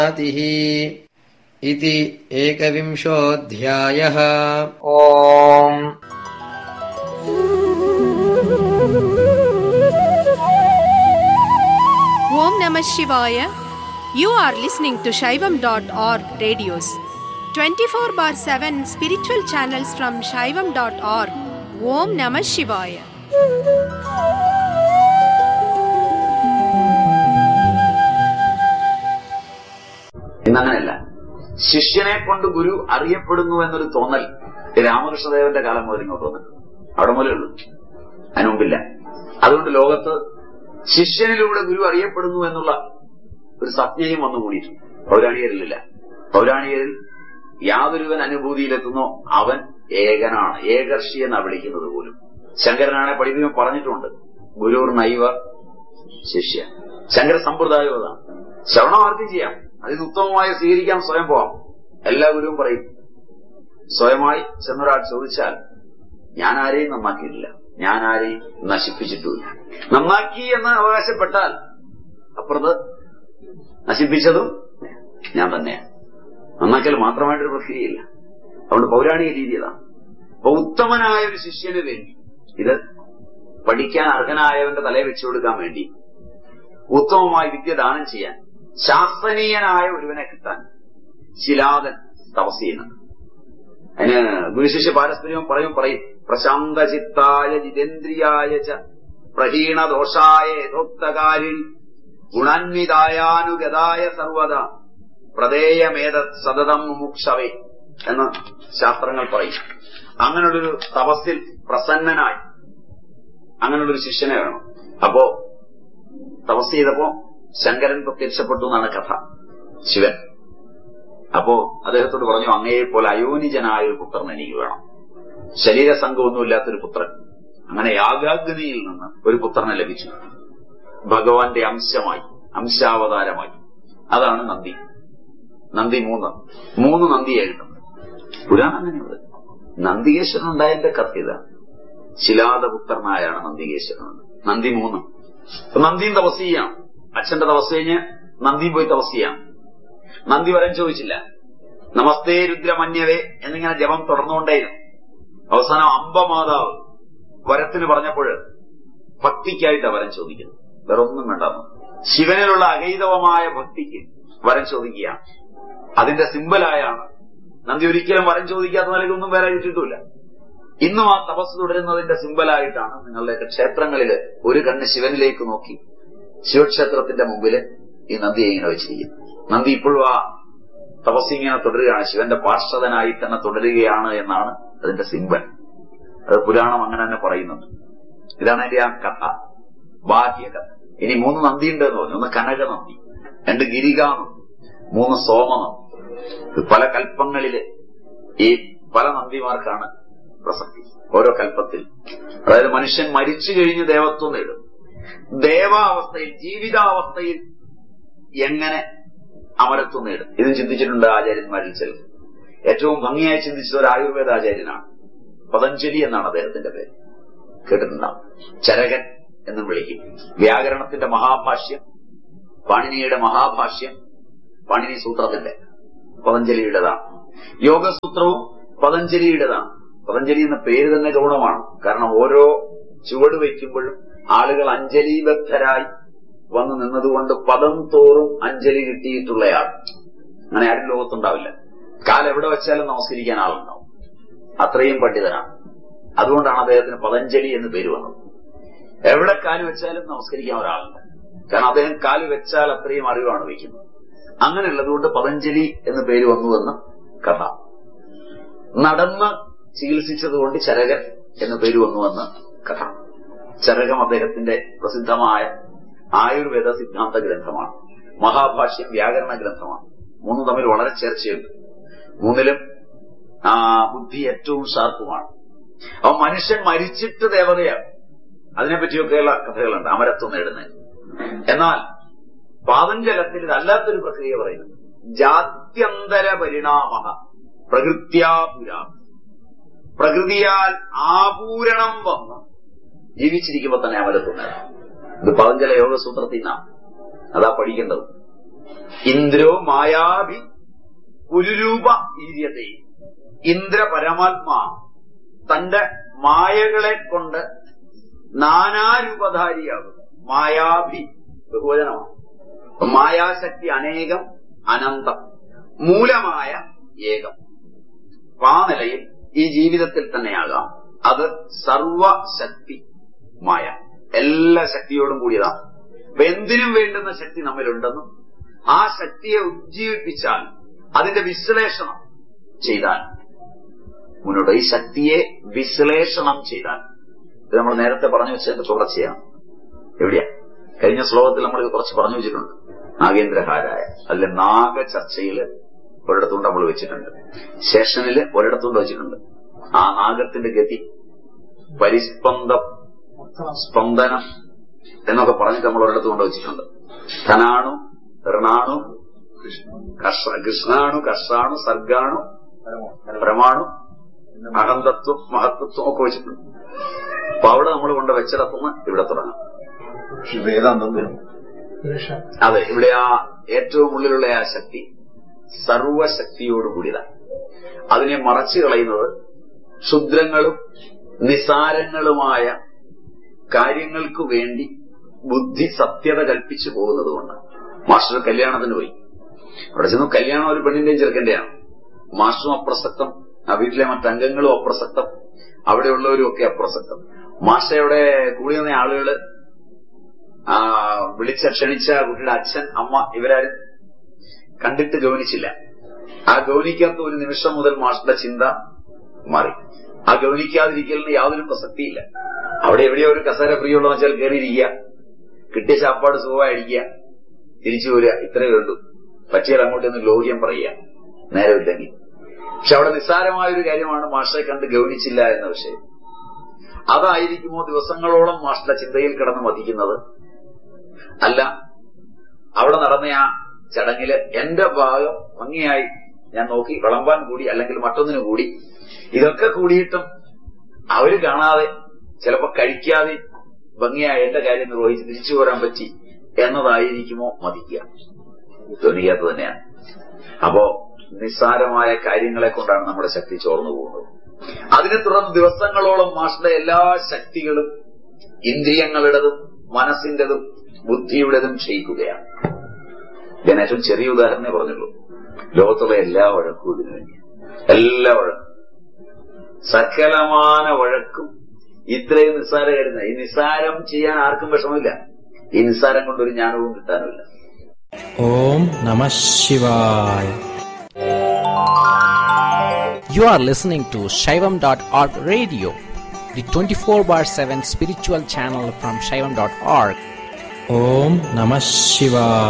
इति एकविंशोऽध्यायः ഓം Om Namah Shivaya. You are listening to Shaivam.org radios. 24 bar 7 spiritual channels from Shaivam.org. Om Namah Shivaya. ഇന്നങ്ങനെയല്ല ശിഷ്യനെ കൊണ്ട് ഗുരു അറിയപ്പെടുന്നു എന്നൊരു തോന്നൽ രാമകൃഷ്ണദേവന്റെ കാലം മുതൽ ഇങ്ങോട്ട് വന്നിട്ടുണ്ട് അവിടെ മുതലേ ഉള്ളൂ അതിന് മുമ്പില്ല അതുകൊണ്ട് ലോകത്ത് ശിഷ്യനിലൂടെ ഗുരു അറിയപ്പെടുന്നു എന്നുള്ള ഒരു സത്യയും വന്നു കൂടിയിട്ടുണ്ട് പൗരാണികരിലില്ല പൗരാണികരിൽ യാതൊരുവൻ അനുഭൂതിയിലെത്തുന്നോ അവൻ ഏകനാണ് ഏകർഷി എന്നാ വിളിക്കുന്നത് പോലും ശങ്കരനാണെ പഠിപ്പിക്കാൻ പറഞ്ഞിട്ടുണ്ട് ഗുരുർ നൈവ ശിഷ്യ ശങ്കര സമ്പ്രദായം അതാണ് ശ്രവണം ആർക്കും ചെയ്യാം അതിന് ഉത്തമമായി സ്വീകരിക്കാൻ സ്വയം പോവാം എല്ലാ ഗുരുവും പറയും സ്വയമായി ചെന്നൊരാൾ ചോദിച്ചാൽ ഞാൻ ആരെയും നന്നാക്കിയിട്ടില്ല ഞാൻ ആരെയും നശിപ്പിച്ചിട്ടുമില്ല നന്നാക്കി എന്ന് അവകാശപ്പെട്ടാൽ അപ്പുറത്ത് നശിപ്പിച്ചതും ഞാൻ തന്നെയാണ് നന്നാക്കൽ മാത്രമായിട്ടൊരു പ്രക്രിയയില്ല അതുകൊണ്ട് പൗരാണിക രീതി അതാണ് അപ്പൊ ഉത്തമനായ ഒരു ശിഷ്യന് വേണ്ടി ഇത് പഠിക്കാൻ അർഹനായവന്റെ തലയെ വെച്ചു കൊടുക്കാൻ വേണ്ടി ഉത്തമമായി വിദ്യ ദാനം ചെയ്യാൻ ശാസ്ത്രീയനായ ഒരുവനെ കിട്ടാൻ ശിലാദൻ തപസ് ചെയ്യുന്നുണ്ട് അതിന് ഗുരുശിഷ്യ പാരസ്പര്യം പറയും പറയും പ്രശാന്തചിത്തായ ജിതേന്ദ്രിയായ ച പ്രഹീണദോഷായ യഥോക്തകാരിണി ഗുണാന്വിതായാനുഗതായ സർവത പ്രദേയമേത സതതം മുമുക്ഷവേ എന്ന് ശാസ്ത്രങ്ങൾ പറയും അങ്ങനെയുള്ളൊരു തപസ്സിൽ പ്രസന്നനായി അങ്ങനെയുള്ളൊരു ശിഷ്യനെ വേണം അപ്പോ തപസ് ചെയ്തപ്പോ ശങ്കരൻ പ്രത്യക്ഷപ്പെട്ടു എന്നാണ് കഥ ശിവൻ അപ്പോ അദ്ദേഹത്തോട് പറഞ്ഞു അങ്ങയെ പോലെ അയോനിജനായ ഒരു പുത്രൻ എനിക്ക് വേണം ശരീരസംഘമൊന്നുമില്ലാത്തൊരു പുത്രൻ അങ്ങനെ യാഗാഗ്നിയിൽ നിന്ന് ഒരു പുത്രനെ ലഭിച്ചു ഭഗവാന്റെ അംശമായി അംശാവതാരമായി അതാണ് നന്ദി നന്ദി മൂന്ന് മൂന്ന് നന്ദിയായിട്ടുണ്ട് പുരാണം അങ്ങനെയുള്ളത് നന്ദികേശ്വരൻ ഉണ്ടായതിന്റെ കഥ ഇതാണ് ശിലാദപുത്രനായാണ് നന്ദികേശ്വരൻ നന്ദി മൂന്ന് അപ്പൊ നന്ദിയും തപസ് ചെയ്യാം അച്ഛന്റെ തപസ് കഴിഞ്ഞ് നന്ദിയും പോയി തപസ് ചെയ്യാം നന്ദി വരം ചോദിച്ചില്ല നമസ്തേ രുദ്രമന്യവേ എന്നിങ്ങനെ ജപം തുടർന്നുകൊണ്ടേയിരുന്നു അവസാനം അമ്പമാതാവ് വരത്തിന് പറഞ്ഞപ്പോൾ ഭക്തിക്കായിട്ടാണ് വരം ചോദിക്കുന്നത് വേറെ ഒന്നും വേണ്ടെന്ന് ശിവനിലുള്ള അഗൈതവമായ ഭക്തിക്ക് വരം ചോദിക്കുക അതിന്റെ സിമ്പലായാണ് നന്ദി ഒരിക്കലും വരം ചോദിക്കാത്ത നിലയ്ക്കൊന്നും വേറെ കിട്ടിയിട്ടില്ല ഇന്നും ആ തപസ് തുടരുന്നതിന്റെ സിമ്പലായിട്ടാണ് നിങ്ങളുടെയൊക്കെ ക്ഷേത്രങ്ങളിൽ ഒരു കണ്ണ് ശിവനിലേക്ക് നോക്കി ശിവക്ഷേത്രത്തിന്റെ മുമ്പിൽ ഈ നന്ദി ഇങ്ങനെ വെച്ചിരിക്കുന്നു നന്ദി ഇപ്പോഴും ആ തപസ് ഇങ്ങനെ തുടരുകയാണ് ശിവന്റെ പാർശ്വതനായി തന്നെ തുടരുകയാണ് എന്നാണ് അതിന്റെ സിമ്പൽ അത് പുരാണം അങ്ങനെ തന്നെ പറയുന്നുണ്ട് ഇതാണ് അതിന്റെ ആ കഥ ബാഹ്യ കഥ ഇനി മൂന്ന് നന്ദി ഉണ്ട് എന്ന് പറഞ്ഞു ഒന്ന് കനക നന്ദി രണ്ട് ഗിരികാ നന്ദി മൂന്ന് സോമ നന്ദി ഇത് പല കൽപ്പങ്ങളില് ഈ പല നന്ദിമാർക്കാണ് പ്രസക്തി ഓരോ കൽപ്പത്തിൽ അതായത് മനുഷ്യൻ മരിച്ചു കഴിഞ്ഞ് ദേവത്വം നേടും ദേവാവസ്ഥയിൽ ജീവിതാവസ്ഥയിൽ എങ്ങനെ അമരത്വം നേടും ഇതും ചിന്തിച്ചിട്ടുണ്ട് ആചാര്യന്മാരിൽ ചിലർ ഏറ്റവും ഭംഗിയായി ചിന്തിച്ചത് ഒരു ആയുർവേദ ആചാര്യനാണ് പതഞ്ജലി എന്നാണ് അദ്ദേഹത്തിന്റെ പേര് കേട്ടിട്ടുണ്ടാവും ചരകൻ എന്നും വിളിക്കും വ്യാകരണത്തിന്റെ മഹാഭാഷ്യം പാണിനിയുടെ മഹാഭാഷ്യം പാണിനി സൂത്രത്തിന്റെ പതഞ്ജലിയുടേതാണ് യോഗസൂത്രവും പതഞ്ജലിയുടേതാണ് പതഞ്ജലി എന്ന പേര് തന്നെ ഗൗണമാണ് കാരണം ഓരോ ചുവട് വയ്ക്കുമ്പോഴും ആളുകൾ അഞ്ജലിബദ്ധരായി വന്നു നിന്നതുകൊണ്ട് പദം തോറും അഞ്ജലി കിട്ടിയിട്ടുള്ളയാൾ അങ്ങനെ ആരും ലോകത്തുണ്ടാവില്ല കാൽ എവിടെ വെച്ചാലും നമസ്കരിക്കാൻ ആളുണ്ടാവും അത്രയും പണ്ഡിതനാണ് അതുകൊണ്ടാണ് അദ്ദേഹത്തിന് പതഞ്ജലി എന്ന് പേര് വന്നത് എവിടെ കാല് വെച്ചാലും നമസ്കരിക്കാൻ ഒരാളുണ്ട് കാരണം അദ്ദേഹം കാല് വെച്ചാൽ അത്രയും അറിവാണ് വയ്ക്കുന്നത് അങ്ങനെയുള്ളതുകൊണ്ട് പതഞ്ജലി എന്ന് പേര് വന്നുവെന്ന് കഥ നടന്ന് ചികിത്സിച്ചതുകൊണ്ട് ചരകൻ എന്ന് പേര് വന്നുവെന്ന് കഥ ചരകം അദ്ദേഹത്തിന്റെ പ്രസിദ്ധമായ ആയുർവേദ സിദ്ധാന്ത ഗ്രന്ഥമാണ് മഹാഭാഷ്യം വ്യാകരണ ഗ്രന്ഥമാണ് മൂന്നും തമ്മിൽ വളരെ ചേർച്ചയുണ്ട് മൂന്നിലും ആ ബുദ്ധി ഏറ്റവും ഷാർപ്പുമാണ് അപ്പൊ മനുഷ്യൻ മരിച്ചിട്ട് ദേവതയാണ് അതിനെപ്പറ്റിയൊക്കെയുള്ള കഥകളുണ്ട് അമരത്വം നേടുന്നതിന് എന്നാൽ പാതഞ്ജലത്തിൽ ഇതല്ലാത്തൊരു പ്രക്രിയ പറയുന്നത് ജാത്യന്തര പരിണാമ പ്രകൃത്യാപുര പ്രകൃതിയാൽ ആപൂരണം വന്ന് ജീവിച്ചിരിക്കുമ്പോ തന്നെ അമരത്വം നേടാം ഇത് പതഞ്ജല യോഗസൂത്രത്തിൽ നിന്നാണ് അതാ പഠിക്കേണ്ടത് ഇന്ദ്രോ മായാഭി പുരുരൂപ ഈര്യതേ ഇന്ദ്ര പരമാത്മാ തന്റെ മായകളെ കൊണ്ട് നാനാരൂപധാരിയാകുന്നു മായാഭി ബഹുവചനമാണ് അപ്പൊ മായാശക്തി അനേകം അനന്തം മൂലമായ ഏകം അപ്പൊ ആ നിലയിൽ ഈ ജീവിതത്തിൽ തന്നെയാകാം അത് സർവശക്തി മായ എല്ലാ ശക്തിയോടും കൂടിയതാണ് അപ്പൊ എന്തിനും വേണ്ടുന്ന ശക്തി നമ്മിലുണ്ടെന്നും ആ ശക്തിയെ ഉജ്ജീവിപ്പിച്ചാൽ അതിന്റെ വിശ്ലേഷണം ചെയ്താൽ മുന്നോട്ട് ഈ ശക്തിയെ വിശ്ലേഷണം ചെയ്താൽ ഇത് നമ്മൾ നേരത്തെ പറഞ്ഞു വെച്ചതിന്റെ തുടർച്ചയാണ് എവിടെയാ കഴിഞ്ഞ ശ്ലോകത്തിൽ നമ്മൾ ഇത് കുറച്ച് പറഞ്ഞു വെച്ചിട്ടുണ്ട് നാഗേന്ദ്രഹാരായ അതിലെ നാഗ ചർച്ചയില് ഒരിടത്തുകൊണ്ട് നമ്മൾ വെച്ചിട്ടുണ്ട് ശേഷനില് ഒരിടത്തുകൊണ്ട് വെച്ചിട്ടുണ്ട് ആ നാഗത്തിന്റെ ഗതി പരിസ്പന്ദം സ്പന്ദനം എന്നൊക്കെ പറഞ്ഞിട്ട് നമ്മൾ ഒരിടത്ത് കൊണ്ട് വെച്ചിട്ടുണ്ട് ധനാണു ഋണാണു കർഷ കൃഷ്ണാണു കർഷാണു സർഗാണു പരമാണു അഹന്തത്വം മഹത്വത്വം ഒക്കെ വെച്ചിട്ടുണ്ട് അപ്പൊ അവിടെ നമ്മൾ കൊണ്ട് വെച്ചിടത്തുനിന്ന് ഇവിടെ തുടങ്ങാം വേദാന്തം അതെ ഇവിടെ ആ ഏറ്റവും ഉള്ളിലുള്ള ആ ശക്തി സർവശക്തിയോട് കൂടിയതാണ് അതിനെ മറച്ചു കളയുന്നത് ക്ഷുദ്രങ്ങളും നിസാരങ്ങളുമായ കാര്യങ്ങൾക്ക് വേണ്ടി ബുദ്ധി സത്യത കൽപ്പിച്ചു പോകുന്നത് കൊണ്ട് മാസ്റ്റർ കല്യാണത്തിന് പോയി അവിടെ ചെന്നു കല്യാണം ഒരു പെണ്ണിന്റെയും ചെറുക്കന്റെയാണ് മാസ്റ്ററും അപ്രസക്തം ആ വീട്ടിലെ മറ്റംഗങ്ങളും അപ്രസക്തം അവിടെയുള്ളവരും ഒക്കെ അപ്രസക്തം മാസ്റ്റയുടെ കൂടി വന്ന ആളുകള് ആ വിളിച്ച ക്ഷണിച്ച കുട്ടിയുടെ അച്ഛൻ അമ്മ ഇവരാരും കണ്ടിട്ട് ഗൗനിച്ചില്ല ആ ഗൗനിക്കാത്ത ഒരു നിമിഷം മുതൽ മാസ്റ്ററുടെ ചിന്ത മാറി ആ ഗൗനിക്കാതിരിക്കലിന് യാതൊരു പ്രസക്തിയില്ല അവിടെ എവിടെയോ ഒരു കസേര പ്രിയുള്ളതെന്ന് വെച്ചാൽ കയറിയിരിക്കുക കിട്ടിയ ചാപ്പാട് സുഖമായിരിക്കുക തിരിച്ചു വരിക ഇത്രയേ ഉള്ളൂ പറ്റിയാൽ അങ്ങോട്ടൊന്ന് ലോഹ്യം പറയുക നേരമില്ലെങ്കിൽ പക്ഷെ അവിടെ നിസ്സാരമായ ഒരു കാര്യമാണ് മാസ്റ്ററെ കണ്ട് ഗൗനിച്ചില്ല എന്ന വിഷയം അതായിരിക്കുമോ ദിവസങ്ങളോളം മാസ്റ്ററുടെ ചിന്തയിൽ കിടന്ന് മതിക്കുന്നത് അല്ല അവിടെ നടന്ന ആ ചടങ്ങില് എന്റെ ഭാഗം ഭംഗിയായി ഞാൻ നോക്കി വിളമ്പാൻ കൂടി അല്ലെങ്കിൽ മറ്റൊന്നിനു കൂടി ഇതൊക്കെ കൂടിയിട്ടും അവര് കാണാതെ ചിലപ്പോ കഴിക്കാതെ ഭംഗിയായി എന്റെ കാര്യം നിർവഹിച്ച് തിരിച്ചു പോരാൻ പറ്റി എന്നതായിരിക്കുമോ മതിക്കുക ധ്വനിക്കാത്ത തന്നെയാണ് അപ്പോ നിസ്സാരമായ കാര്യങ്ങളെ കൊണ്ടാണ് നമ്മുടെ ശക്തി ചോർന്നു പോകുന്നത് അതിനെ തുടർന്ന് ദിവസങ്ങളോളം മാഷിന്റെ എല്ലാ ശക്തികളും ഇന്ദ്രിയങ്ങളുടേതും മനസ്സിന്റേതും ബുദ്ധിയുടേതും ക്ഷയിക്കുകയാണ് ഞാൻ ഏറ്റവും ചെറിയ ഉദാഹരണമേ പറഞ്ഞുള്ളൂ ലോകത്തുള്ള എല്ലാ വഴക്കും ഇതിനു വേണ്ടി എല്ലാ വഴക്കും സകലമാന വഴക്കും ഇത്രയും നിസ്സാര കരുന്ന ഈ നിസ്സാരം ചെയ്യാൻ ആർക്കും വിഷമമില്ല ഈ നിസ്സാരം കൊണ്ടൊരു ജ്ഞാനവും കിട്ടാനുമില്ല Om Namah Shivaya. You are listening to Shaivam.org radio, the 24 bar 7 spiritual channel from Shaivam.org. Om Namah Shivaya.